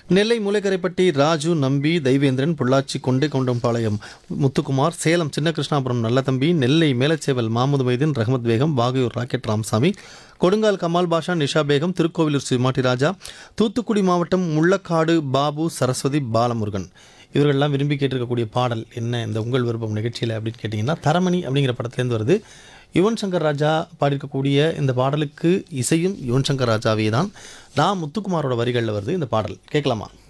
நெல்லை மூலைக்கரைப்பட்டி ராஜு நம்பி தெய்வேந்திரன் பொள்ளாச்சி கொண்டே கவுண்டம்பாளையம் முத்துக்குமார் சேலம் சின்ன கிருஷ்ணாபுரம் நல்லதம்பி நெல்லை மேலச்சேவல் மாமுது மைதீன் ரஹமத் பேகம் வாகையூர் ராக்கெட் ராமசாமி கொடுங்கால் கமால் பாஷா நிஷா பேகம் திருக்கோவிலூர் சிமாட்டி ராஜா தூத்துக்குடி மாவட்டம் முள்ளக்காடு பாபு சரஸ்வதி பாலமுருகன் இவர்கள்லாம் விரும்பி கேட்டிருக்கக்கூடிய பாடல் என்ன இந்த உங்கள் விருப்பம் நிகழ்ச்சியில் அப்படின்னு கேட்டிங்கன்னா தரமணி அப்படிங்கிற படத்துலேருந்து வருது யுவன் சங்கர் ராஜா பாடியிருக்கக்கூடிய இந்த பாடலுக்கு இசையும் யுவன் சங்கர் ராஜாவே தான் நான் முத்துக்குமாரோட வரிகளில் வருது இந்த பாடல் கேட்கலாமா